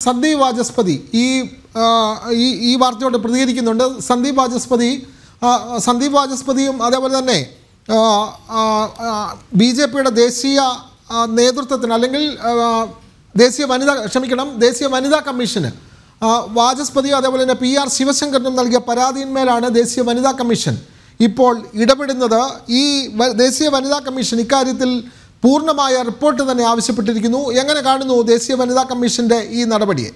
സന്ദീപ് വാചസ്പതി ഈ ആ, ഈ ഈ വാർത്തയോട് പ്രതികരിക്കുന്നുണ്ട് സന്ദീപ് വാചസ്പതി ആ, സന്ദീപ് വാചസ്പതിയും അതേപോലെ തന്നെ ബി ജെ പിയുടെ ദേശീയ ആ, നേതൃത്വത്തിന് അല്ലെങ്കിൽ ആ, ദേശീയ വനിതാ ക്ഷമിക്കണം ദേശീയ വനിതാ കമ്മീഷന് ആ, വാചസ്പതിയും അതേപോലെ തന്നെ പി ആർ ശിവശങ്കരനും നൽകിയ പരാതിയിന്മേലാണ് ദേശീയ വനിതാ കമ്മീഷൻ ഇപ്പോൾ ഇടപെടുന്നത് ഈ വ- ദേശീയ വനിതാ കമ്മീഷൻ ഇക്കാര്യത്തിൽ പൂർണ്ണമായ റിപ്പോർട്ട് തന്നെ ആവശ്യപ്പെട്ടിരിക്കുന്നു എങ്ങനെ കാണുന്നു ദേശീയ വനിതാ കമ്മീഷന്റെ ഈ നടപടിയെ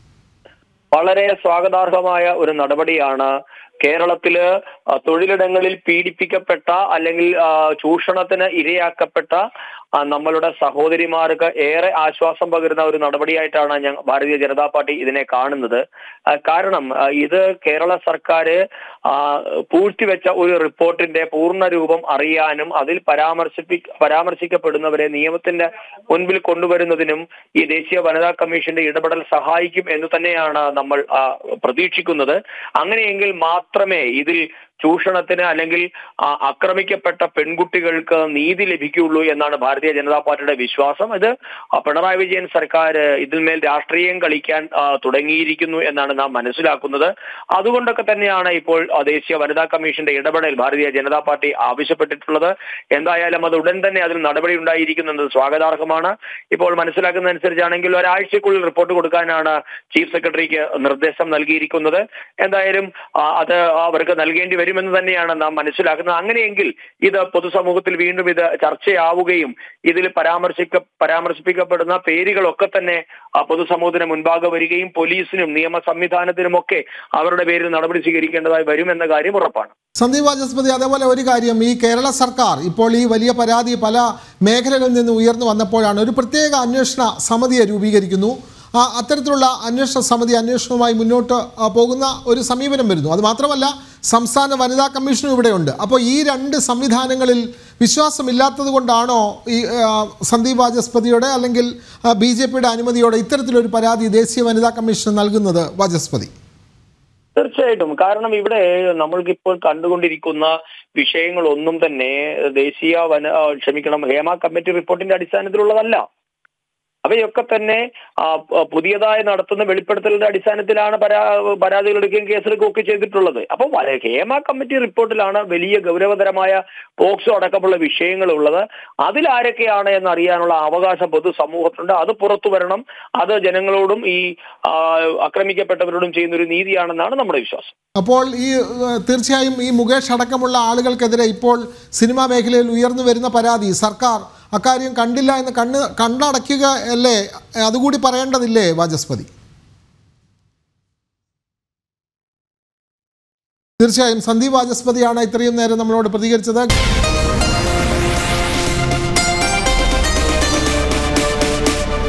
വളരെ സ്വാഗതാർഹമായ ഒരു നടപടിയാണ് കേരളത്തില് ആ, തൊഴിലിടങ്ങളിൽ പീഡിപ്പിക്കപ്പെട്ട അല്ലെങ്കിൽ ആ, ചൂഷണത്തിന് ഇരയാക്കപ്പെട്ട ആ, നമ്മളുടെ സഹോദരിമാർക്ക് ഏറെ ആശ്വാസം പകരുന്ന ഒരു നടപടിയായിട്ടാണ് ഞങ്ങൾ ഭാരതീയ ജനതാ പാർട്ടി ഇതിനെ കാണുന്നത് ആ, കാരണം ആ, ഇത് കേരള സർക്കാർ പൂഴ്ത്തിവെച്ച ഒരു റിപ്പോർട്ടിന്റെ പൂർണ്ണ രൂപം അറിയാനും അതിൽ പരാമർശിപ്പി പരാമർശിക്കപ്പെടുന്നവരെ നിയമത്തിന്റെ മുൻപിൽ കൊണ്ടുവരുന്നതിനും ഈ ദേശീയ വനിതാ കമ്മീഷന്റെ ഇടപെടൽ സഹായിക്കും എന്ന് തന്നെയാണ് നമ്മൾ ആ, പ്രതീക്ഷിക്കുന്നത് അങ്ങനെയെങ്കിൽ മാത്രമേ ഇതിൽ ചൂഷണത്തിന് അല്ലെങ്കിൽ ആ, ആക്രമിക്കപ്പെട്ട പെൺകുട്ടികൾക്ക് നീതി ലഭിക്കുകയുള്ളൂ എന്നാണ് ഭാരതീയ ജനതാ പാർട്ടിയുടെ വിശ്വാസം ഇത് ആ, പിണറായി വിജയൻ സർക്കാർ ഇതിന്മേൽ രാഷ്ട്രീയം കളിക്കാൻ ആ, തുടങ്ങിയിരിക്കുന്നു എന്നാണ് നാം മനസ്സിലാക്കുന്നത് അതുകൊണ്ടൊക്കെ തന്നെയാണ് ഇപ്പോൾ ആ, ദേശീയ വനിതാ കമ്മീഷന്റെ ഇടപെടൽ ഭാരതീയ ജനതാ പാർട്ടി ആവശ്യപ്പെട്ടിട്ടുള്ളത് എന്തായാലും അത് ഉടൻ തന്നെ അതിൽ നടപടി ഉണ്ടായിരിക്കുന്നത് സ്വാഗതാർഹമാണ് ഇപ്പോൾ മനസ്സിലാക്കുന്ന അനുസരിച്ചാണെങ്കിൽ ഒരാഴ്ചക്കുള്ളിൽ റിപ്പോർട്ട് കൊടുക്കാനാണ് ചീഫ് സെക്രട്ടറിക്ക് നിർദ്ദേശം നൽകിയിരിക്കുന്നത് എന്തായാലും ആ, അത് അവർക്ക് നൽകേണ്ടി വരുമെന്ന് തന്നെയാണ് നാം മനസ്സിലാക്കുന്നത് അങ്ങനെയെങ്കിൽ ഇത് പൊതുസമൂഹത്തിൽ വീണ്ടും ഇത് ചർച്ചയാവുകയും ഇതിൽ പരാമർശിക്ക പരാമർശിപ്പിക്കപ്പെടുന്ന പേരുകളൊക്കെ തന്നെ ആ, പൊതുസമൂഹത്തിന് മുൻപാകെ വരികയും പോലീസിനും നിയമ സംവിധാനത്തിനുമൊക്കെ അവരുടെ പേരിൽ നടപടി സ്വീകരിക്കേണ്ടതായി വരുമെന്ന കാര്യം ഉറപ്പാണ് സന്ദീപ് വാചസ്പതി അതേപോലെ ഒരു കാര്യം ഈ കേരള സർക്കാർ ഇപ്പോൾ ഈ വലിയ പരാതി പല മേഖലകളിൽ നിന്ന് ഉയർന്നു വന്നപ്പോഴാണ് ഒരു പ്രത്യേക അന്വേഷണ സമിതിയെ രൂപീകരിക്കുന്നു ആ അത്തരത്തിലുള്ള അന്വേഷണ സമിതി അന്വേഷണവുമായി മുന്നോട്ട് ആ, പോകുന്ന ഒരു സമീപനം വരുന്നു അത് മാത്രമല്ല സംസ്ഥാന വനിതാ കമ്മീഷനും ഇവിടെയുണ്ട് അപ്പോൾ ഈ രണ്ട് സംവിധാനങ്ങളിൽ വിശ്വാസമില്ലാത്തത് കൊണ്ടാണോ ഈ ആ, സന്ദീപ് വാചസ്പതിയുടെ അല്ലെങ്കിൽ ബി ജെ പിയുടെ അനുമതിയോടെ ഇത്തരത്തിലൊരു പരാതി ദേശീയ വനിതാ കമ്മീഷൻ നൽകുന്നത് വാചസ്പതി തീർച്ചയായിട്ടും കാരണം ഇവിടെ നമ്മൾക്കിപ്പോൾ കണ്ടുകൊണ്ടിരിക്കുന്ന വിഷയങ്ങളൊന്നും തന്നെ ദേശീയ വന ആ, ക്ഷമിക്കണം ഹേമ കമ്മിറ്റി റിപ്പോർട്ടിന്റെ അടിസ്ഥാനത്തിലുള്ളതല്ല അവയൊക്കെ തന്നെ ആ, പ- പുതിയതായി നടത്തുന്ന വെളിപ്പെടുത്തലിന്റെ അടിസ്ഥാനത്തിലാണ് പരാ പരാതികൾ എടുക്കുകയും കേസെടുക്കുകയും ഒക്കെ ചെയ്തിട്ടുള്ളത് അപ്പം വ- ഹേമ കമ്മിറ്റി റിപ്പോർട്ടിലാണ് വലിയ ഗൗരവതരമായ പോക്സോ അടക്കമുള്ള വിഷയങ്ങൾ ഉള്ളത് അതിൽ ആരൊക്കെയാണ് എന്ന് അറിയാനുള്ള അവകാശം പൊതുസമൂഹത്തിലുണ്ട് അത് പുറത്തു വരണം അത് ജനങ്ങളോടും ഈ ആ, ആക്രമിക്കപ്പെട്ടവരോടും ചെയ്യുന്ന ഒരു നീതിയാണെന്നാണ് നമ്മുടെ വിശ്വാസം അപ്പോൾ ഈ ഏഹ്, തീർച്ചയായും ഈ മുകേഷ് അടക്കമുള്ള ആളുകൾക്കെതിരെ ഇപ്പോൾ സിനിമാ മേഖലയിൽ ഉയർന്നു വരുന്ന പരാതി സർക്കാർ അക്കാര്യം കണ്ടില്ല എന്ന് കണ്ണ് കണ്ണടയ്ക്കുക അല്ലേ അതുകൂടി പറയേണ്ടതില്ലേ വാചസ്പതി തീർച്ചയായും സന്ദീപ് വാചസ്പതിയാണ് ഇത്രയും നേരം നമ്മളോട് പ്രതികരിച്ചത്